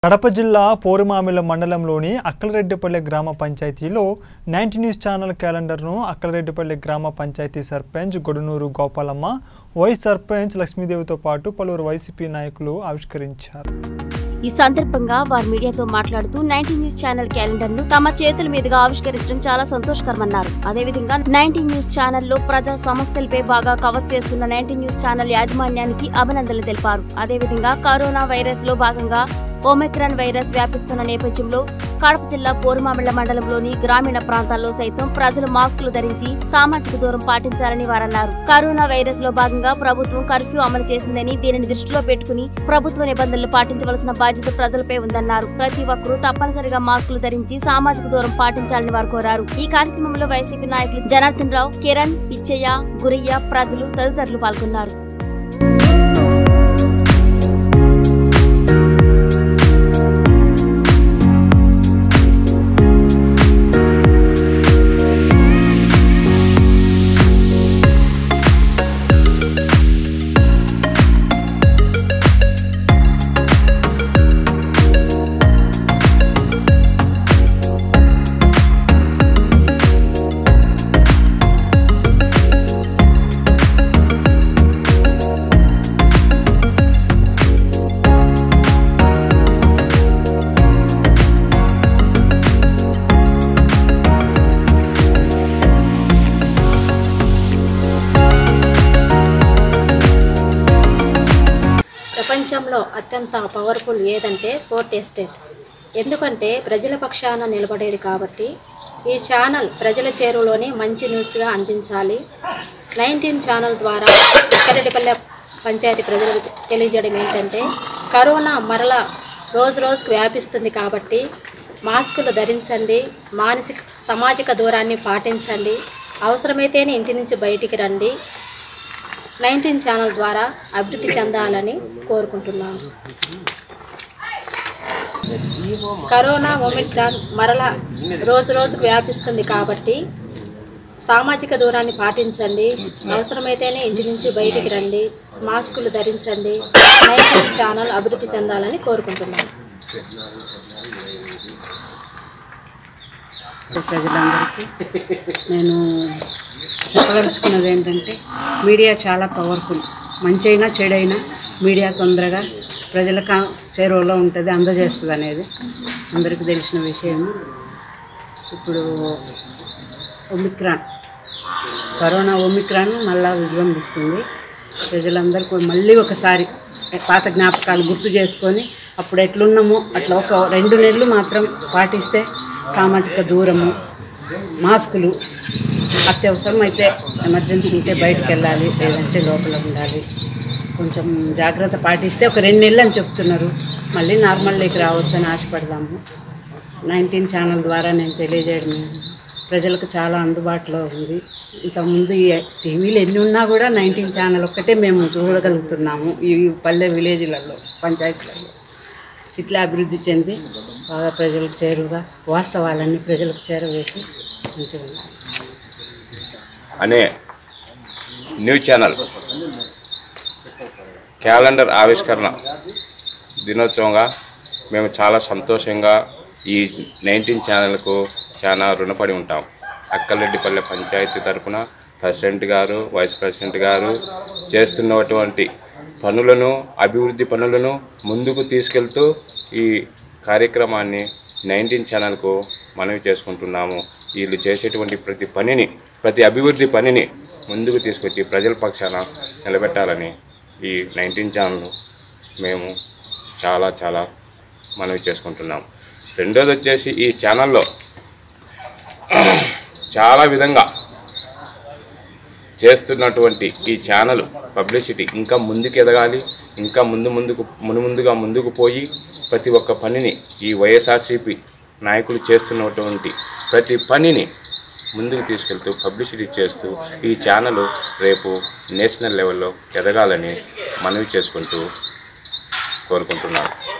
కడప జిల్లా పోరుమామిల మండలంలోని అక్కలరెడ్డిపల్లె గ్రామ పంచాయతీలో నైన్టీ న్యూస్ ఛానల్ క్యాలెండర్ను అక్కలరెడ్డిపల్లె గ్రామ పంచాయతీ సర్పంచ్ గొడనూరు గోపాలమ్మ వైస్ సర్పంచ్ లక్ష్మీదేవితో పాటు పలువురు వైసీపీ నాయకులు ఆవిష్కరించారు ఈ సందర్భంగా వారు మీడియాతో మాట్లాడుతూ నైన్టీ న్యూస్ ఛానల్ క్యాలెండర్ ను తమ చేతుల మీదుగా ఆవిష్కరించడం చాలా సంతోషకరమన్నారు అదేవిధంగా నైన్టీ న్యూస్ ఛానల్లో ప్రజా సమస్యలపై బాగా కవర్ చేస్తున్న నైన్టీ న్యూస్ ఛానల్ యాజమాన్యానికి అభినందనలు తెలిపారు అదేవిధంగా కరోనా వైరస్ లో భాగంగా ఒమిక్రాన్ వైరస్ వ్యాపిస్తున్న నేపథ్యంలో కడప జిల్లా పోరుమామిళ్ల మండలంలోని గ్రామీణ ప్రాంతాల్లో సైతం ప్రజలు మాస్కులు ధరించి సామాజిక దూరం పాటించాలని వారన్నారు కరోనా వైరస్ లో భాగంగా ప్రభుత్వం కర్ఫ్యూ అమలు చేసిందని దీనిని దృష్టిలో పెట్టుకుని ప్రభుత్వ నిబంధనలు పాటించవలసిన బాధ్యత ప్రజలపై ఉందన్నారు ప్రతి ఒక్కరూ తప్పనిసరిగా మాస్కులు ధరించి సామాజిక దూరం పాటించాలని వారు కోరారు ఈ కార్యక్రమంలో వైసీపీ నాయకులు జనార్దన్ రావు కిరణ్ పిచ్చయ్య గురయ్య ప్రజలు తదితరులు పాల్గొన్నారు ప్రపంచంలో అత్యంత పవర్ఫుల్ ఏదంటే ఫోర్త్ ఎస్టేట్ ఎందుకంటే ప్రజల పక్షాన నిలబడేది కాబట్టి ఈ ఛానల్ ప్రజల చేరువలోనే మంచి న్యూస్గా అందించాలి నైన్టీన్ ఛానల్ ద్వారా ఎక్కరెడ్డిపల్లె పంచాయతీ ప్రజలకు తెలియజేయడం ఏంటంటే కరోనా మరల రోజు రోజుకు వ్యాపిస్తుంది కాబట్టి మాస్కులు ధరించండి మానసిక సామాజిక దూరాన్ని పాటించండి అవసరమైతేనే ఇంటి నుంచి బయటికి రండి నైన్టీన్ ఛానల్ ద్వారా అభివృద్ధి చెందాలని కోరుకుంటున్నాను కరోనా ఒమిక్రాన్ మరల రోజు రోజుకు వ్యాపిస్తుంది కాబట్టి సామాజిక దూరాన్ని పాటించండి అవసరమైతేనే ఇంటి నుంచి బయటికి రండి మాస్కులు ధరించండి నైన్టీన్ ఛానల్ అభివృద్ధి చెందాలని కోరుకుంటున్నాను ప్రజలందరికీ నేను చెప్పదలుచుకున్నది ఏంటంటే మీడియా చాలా పవర్ఫుల్ మంచైనా చెడైనా మీడియా తొందరగా ప్రజలకు చేరువలో ఉంటుంది అందజేస్తుంది అనేది అందరికీ తెలిసిన విషయం ఇప్పుడు ఒమిక్రాన్ కరోనా ఒమిక్రాన్ మళ్ళా విజృంభిస్తుంది ప్రజలందరికీ మళ్ళీ ఒకసారి పాత జ్ఞాపకాలు గుర్తు చేసుకొని అప్పుడు ఎట్లున్నామో అట్లా ఒక రెండు నెలలు మాత్రం పాటిస్తే సామాజిక దూరము మాస్కులు అత్యవసరం అయితే ఎమర్జెన్సీ ఉంటే బయటికి వెళ్ళాలి లేదంటే లోపల ఉండాలి కొంచెం జాగ్రత్త పాటిస్తే ఒక రెండు నెలలు అని చెప్తున్నారు మళ్ళీ నార్మల్లోకి రావచ్చు అని ఆశపడదాము నైన్టీన్ ఛానల్ ద్వారా నేను తెలియజేయడం ప్రజలకు చాలా అందుబాటులో ఉంది ఇంతకుముందు ఈ టీవీలు ఎన్ని ఉన్నా కూడా నైన్టీన్ ఛానల్ ఒక్కటే మేము చూడగలుగుతున్నాము ఈ పల్లె విలేజ్లలో పంచాయతీలలో ఇట్లా అభివృద్ధి చెంది బాగా ప్రజలకు చేరువుగా వాస్తవాలన్నీ ప్రజలకు చేరవేసి మంచిగా ఉంది. అనే న్యూస్ ఛానల్ క్యాలెండర్ ఆవిష్కరణ దినోత్సవంగా మేము చాలా సంతోషంగా ఈ నైన్టీన్ ఛానల్కు చాలా రుణపడి ఉంటాం అక్కలరెడ్డిపల్లె పంచాయతీ తరపున ప్రెసిడెంట్ గారు వైస్ ప్రెసిడెంట్ గారు చేస్తున్నటువంటి పనులను అభివృద్ధి పనులను ముందుకు తీసుకెళ్తూ ఈ కార్యక్రమాన్ని నైన్టీన్ ఛానల్కు మనవి చేసుకుంటున్నాము వీళ్ళు చేసేటువంటి ప్రతి పనిని ప్రతి అభివృద్ధి పనిని ముందుకు తీసుకొచ్చి ప్రజల పక్షాన నిలబెట్టాలని ఈ నైన్టీన్ ఛానల్ మేము చాలా చాలా మనవి చేసుకుంటున్నాం రెండోది వచ్చేసి ఈ ఛానల్లో చాలా విధంగా చేస్తున్నటువంటి ఈ ఛానల్ పబ్లిసిటీ ఇంకా ముందుకు ఎదగాలి ఇంకా ముందు ముందుకు మును ముందుగా ముందుకు పోయి ప్రతి ఒక్క పనిని ఈ వైఎస్ఆర్సీపీ నాయకులు చేస్తున్నటువంటి ప్రతి పనిని ముందుకు తీసుకెళ్తూ పబ్లిసిటీ చేస్తూ ఈ ఛానల్ రేపు నేషనల్ లెవెల్లో ఎదగాలని మనవి చేసుకుంటూ కోరుకుంటున్నాను